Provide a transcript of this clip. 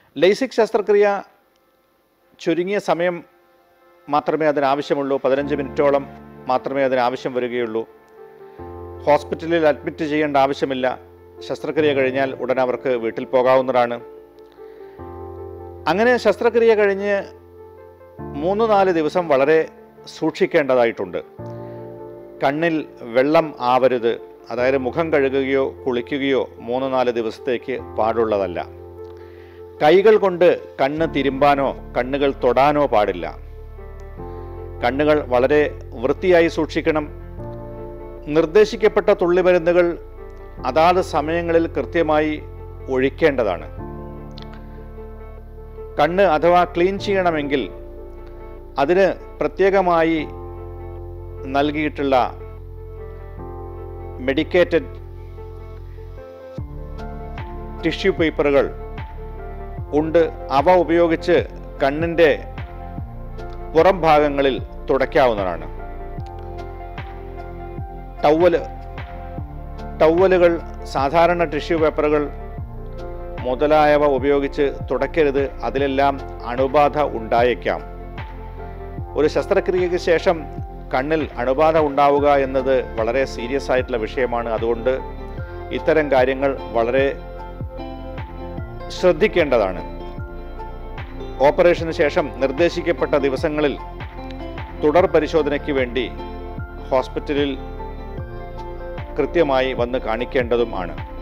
LASIK ശസ്ത്രക്രിയ ചുരുങ്ങിയ സമയം മാത്രമേ അതിനാവശ്യമുള്ളൂ പതിനഞ്ച് മിനിറ്റോളം മാത്രമേ അതിനാവശ്യം വരികയുള്ളൂ ഹോസ്പിറ്റലിൽ അഡ്മിറ്റ് ചെയ്യേണ്ട ആവശ്യമില്ല ശസ്ത്രക്രിയ കഴിഞ്ഞാൽ ഉടൻ അവർക്ക് വീട്ടിൽ പോകാവുന്നതാണ് അങ്ങനെ ശസ്ത്രക്രിയ കഴിഞ്ഞ് മൂന്ന് നാല് ദിവസം വളരെ സൂക്ഷിക്കേണ്ടതായിട്ടുണ്ട് കണ്ണിൽ വെള്ളം ആവരുത് അതായത് മുഖം കഴുകുകയോ കുളിക്കുകയോ മൂന്ന് നാല് ദിവസത്തേക്ക് പാടുള്ളതല്ല കൈകൾ കൊണ്ട് കണ്ണ് തിരുമ്പാനോ കണ്ണുകൾ തൊടാനോ പാടില്ല കണ്ണുകൾ വളരെ വൃത്തിയായി സൂക്ഷിക്കണം നിർദ്ദേശിക്കപ്പെട്ട തുള്ളിമരുന്നുകൾ അതാത് സമയങ്ങളിൽ കൃത്യമായി ഒഴിക്കേണ്ടതാണ് കണ്ണ് അഥവാ ക്ലീൻ ചെയ്യണമെങ്കിൽ അതിന് പ്രത്യേകമായി നൽകിയിട്ടുള്ള മെഡിക്കേറ്റഡ് ടിഷ്യൂ പേപ്പറുകൾ ഉണ്ട് അവ ഉപയോഗിച്ച് കണ്ണിൻ്റെ പുറം ഭാഗങ്ങളിൽ തുടയ്ക്കാവുന്നതാണ് ടവല് ടവലുകൾ സാധാരണ ടിഷ്യൂ പേപ്പറുകൾ മുതലായവ ഉപയോഗിച്ച് തുടയ്ക്കരുത് അതിലെല്ലാം അണുബാധ ഉണ്ടായേക്കാം ഒരു ശസ്ത്രക്രിയയ്ക്ക് ശേഷം കണ്ണിൽ അണുബാധ ഉണ്ടാവുക എന്നത് വളരെ സീരിയസ് ആയിട്ടുള്ള വിഷയമാണ് അതുകൊണ്ട് ഇത്തരം കാര്യങ്ങൾ വളരെ ശ്രദ്ധിക്കേണ്ടതാണ് ഓപ്പറേഷന് ശേഷം നിർദ്ദേശിക്കപ്പെട്ട ദിവസങ്ങളിൽ തുടർ പരിശോധനയ്ക്ക് വേണ്ടി ഹോസ്പിറ്റലിൽ കൃത്യമായി വന്ന് കാണിക്കേണ്ടതും ആണ്